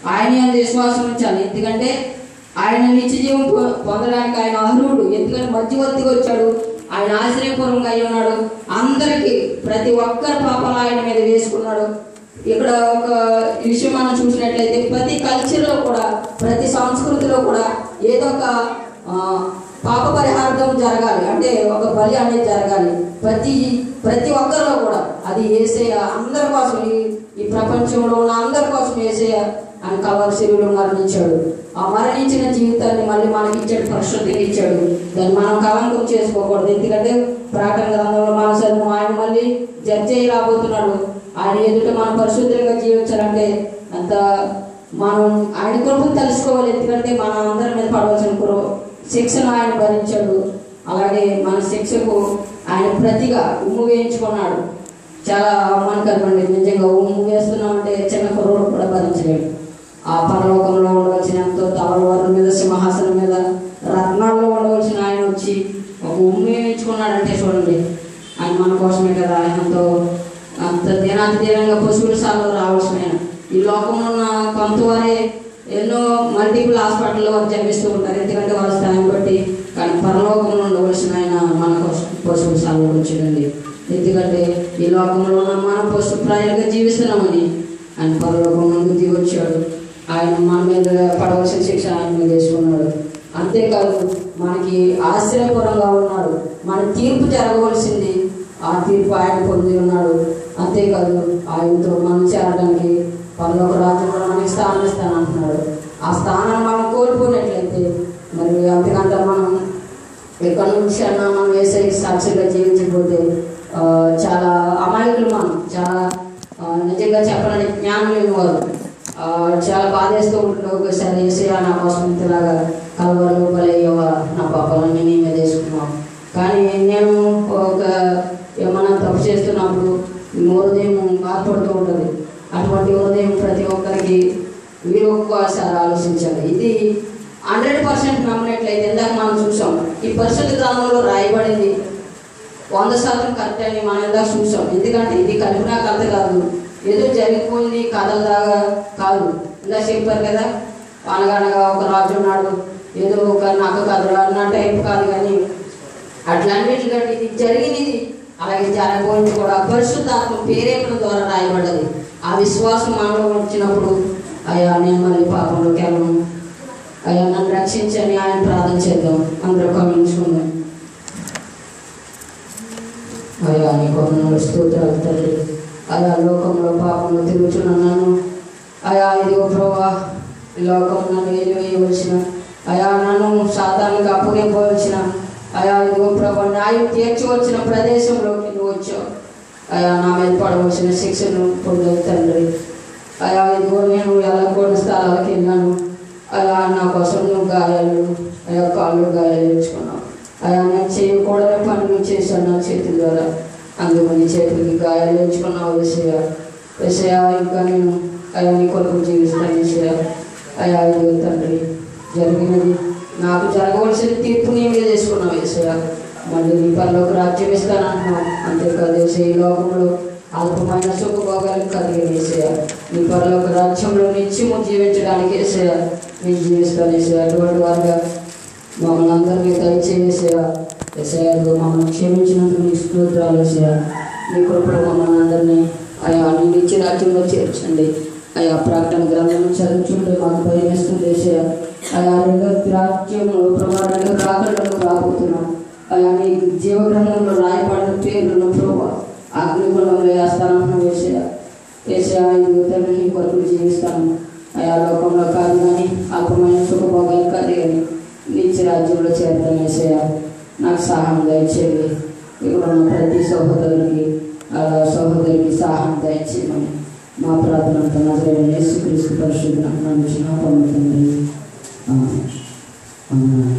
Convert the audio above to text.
ఆయన యందు విశ్వాసం ఉంచాలి ఎందుకంటే ఆయన నిత్య జీవం పొ- పొందడానికి ఆయన అర్హుడు ఎందుకంటే మధ్యవర్తిగా వచ్చాడు ఆయన ఆశ్రయపూర్వంగా అయి ఉన్నాడు అందరికీ ప్రతి ఒక్కరి పాపాలు ఆయన మీద వేసుకున్నాడు ఇక్కడ ఒక విషయం మనం చూసినట్లయితే ప్రతి కల్చర్లో కూడా ప్రతి సంస్కృతిలో కూడా ఏదో ఒక ఆ, పాప పరిహార్థం జరగాలి అంటే ఒక బలి అనేది జరగాలి ప్రతి ప్రతి ఒక్కరిలో కూడా అది ఏసయ్య అందరి కోసం ఈ ఈ ప్రపంచంలో ఉన్న అందరి కోసం ఏసయ్య ఆయన కలవశివుడు మరణించాడు ఆ మరణించిన జీవితాన్ని మళ్ళీ మనకి ఇచ్చాడు పరిశుద్ధిగా ఇచ్చాడు దాన్ని మనం కలంకం చేసుకోకూడదు ఎందుకంటే ప్రాకరణ గ్రంథంలో మన చదువు ఆయన మళ్ళీ జడ్జి అయి రాబోతున్నాడు ఆయన ఎదుట మనం పరిశుద్ధంగా జీవించాలంటే అంత మనం ఆయన కృపను తెలుసుకోవాలి ఎందుకంటే మన అందరి మీద పడవలసిన కృప శిక్షను ఆయన భరించాడు అలాగే మన శిక్షకు ఆయన ప్రతిగా ఉమ్ము వేయించుకున్నాడు చాలా అవమానకరమండి నిజంగా ఉమ్ము వేస్తున్నామంటే చిన్న కుర్రోడు కూడా భరించలేడు ఆ పరలోకంలో ఉండవలసిన ఎంతో తవరవారు మీద సింహాసనం మీద రత్నాల్లో ఉండవలసిన ఆయన వచ్చి ఒక ఉమ్ము వేయించుకున్నాడంటే చూడండి ఆయన మన కోసమే కదా ఆయనతో అంత దినాతి దీనంగా పశువుల సార్లు రావాల్సిన ఆయన ఈ లోకంలో ఉన్న కొంతవారే ఎన్నో మల్టిపుల్ హాస్పిటల్లో వారు జన్మిస్తూ ఉంటారు ఎందుకంటే వాళ్ళ స్థానం బట్టి కానీ పరలోకంలో ఉండవలసిన ఆయన మన కోసం పశువుల సార్లు వచ్చాడండి ఎందుకంటే ఈ లోకంలో ఉన్న మనం పశు ప్రాయంగా జీవిస్తున్నామని ఆయన పరలోకం నుండి దిగి వచ్చాడు ఆయన మన మీద పడవలసిన శిక్ష ఆయన మీద వేసుకున్నాడు అంతేకాదు మనకి ఆశ్చర్యపరంగా ఉన్నాడు మన తీర్పు జరగవలసింది ఆ తీర్పు ఆయన పొంది ఉన్నాడు అంతేకాదు ఆయనతో మనం చేరడానికి పరలోక రాజ్యంలో మనకి స్థానం ఇస్తాను అంటున్నాడు ఆ స్థానాన్ని మనం కోల్పోయినట్లయితే మరి అంతకంటే మనం ఇక్కడ నుంచి అన్న మనం వేసే సాక్షిగా జీవించకపోతే ఆ, చాలా అమాయకులు మనం చాలా ఆ, నిజంగా చెప్పాలని జ్ఞానం లేని వారు ఆ, చాలా బాధేస్తూ ఉంటుంది ఒకసారి వేసేయా నా కోసం ఇంతలాగా కలవరు బలయ్యవా నా పాపాలన్నీ నీ మీద వేసుకున్నాం కానీ నేను ఒక ఏమన్నా తప్పు చేస్తున్నప్పుడు ఈ హృదయం బాధపడుతూ ఉంటుంది అటువంటి హృదయం ప్రతి ఒక్కరికి మీరు ఒక్కసారి ఆలోచించాలి ఇది హండ్రెడ్ పర్సెంట్ నమ్మినట్లయితే ఇందాక మనం చూసాం ఈ పరిశుద్ధ గ్రంథంలో రాయబడింది వంద శాతం కరెక్ట్ అని మనం ఇందాక చూసాం ఎందుకంటే ఇది కల్పనా కథ కాదు ఏదో జరిగిపోయింది కథలాగా కాదు ఇందాక చెప్పారు కదా అనగనగా ఒక రాజు ఉన్నాడు ఏదో ఒక నాకు కథలు అన్న టైప్ కాదు కానీ అట్లన్నిటికంటే ఇది జరిగింది ఇది అలాగే జరగబోయింది కూడా పరిశుద్ధాత్మ పేరేపల ద్వారా రాయబడ్డది ఆ విశ్వాసం మనలో వచ్చినప్పుడు అయ్యా నేను మళ్ళీ పాపంలోకి వెళ్ళను అయ్యా నన్ను రక్షించని ఆయన ప్రార్థన చేద్దాం అందరూ కమించుకుందాం అయ్యా నీ కొందరు స్తోత్రాలు తల్లి అయా లోకంలో పాపంలో తిరుగుతున్న నన్ను అయా ఇదిగో ప్రభా ఈ లోకం నన్ను ఏది వేయవలసిన అయా నన్ను సాధారణంగా అప్పగింపవలసిన అయా ఇదిగో ప్రభా న్యాయం తీర్చవలసిన ప్రదేశంలోకి నువ్వు వచ్చావు అయా నా మీద పడవలసిన శిక్షను పొందవు తండ్రి అయా ఇదిగో నేను వెళ్ళకూడని స్థలాలకు వెళ్ళాను అయా నా కోసం నువ్వు గాయాలు అయా కాళ్ళు గాయాలు ఇచ్చుకున్నావు అయా నేను చేయకూడని పని నువ్వు చేశాను నా చేతుల ద్వారా అందుకని చేతులకి గాయాలు ఇచ్చుకున్నావు విషయ విషయ ఇంకా నేను అయా నీ కొరకు జీవిస్తాను విషయ అయా ఇదిగో తండ్రి జరిగినది నాకు జరగవలసిన తీర్పు నీ మీద చేసుకున్నావు విషయ మళ్ళీ నీ పనిలోకి రాజ్యం ఇస్తానంటున్నావు అంతేకాదు విషయ ఈ లోకంలో అల్పమైన సుఖభోగాలు కలిగి వేసేయ నీ పరలోక రాజ్యంలో నిత్యము జీవించడానికి వేసేయ నేను జీవిస్తాను వేసేయ అటువంటి వారుగా మమ్మల్ని అందరినీ దయచేసేయ వేసేయాలు మమ్మల్ని క్షమించినందుకు నీ స్తోత్రాలు వేసేయ నీ కృపలో మమ్మల్ని అందరినీ అయా నీ నిత్య రాజ్యంలో చేర్చండి అయా ప్రకటన గ్రంథం చదువుతుంటే మాకు భయం వేస్తుంది వేసేయ అయా రెండో రాజ్యంలో ప్రభావ రెండో రాకడలో రాబోతున్నాం అయా నీ జీవగ్రంథంలో రాయబడిన పేర్లను ప్రభావ అగ్నిగుణంలో వేస్తాను వేసేయ వేసే ఐదు తండ్రి నీ కొరకు జీవిస్తాను అయా లోకంలో కాదు కానీ అల్పమైన సుఖభోగాలు కాదు కానీ నిత్య రాజ్యంలో చేరుతాను వేసేయ నాకు సహాయం దయచేది ఇక్కడ ఉన్న ప్రతి సహోదరునికి ఆ సహోదరికి సహాయం దయచేయమని మా ప్రార్థన అంతా నజరేయుడు యేసుక్రీస్తు పరిశుద్ధ నామమున పొందుతుంది ఆమేన్. ఆమేన్.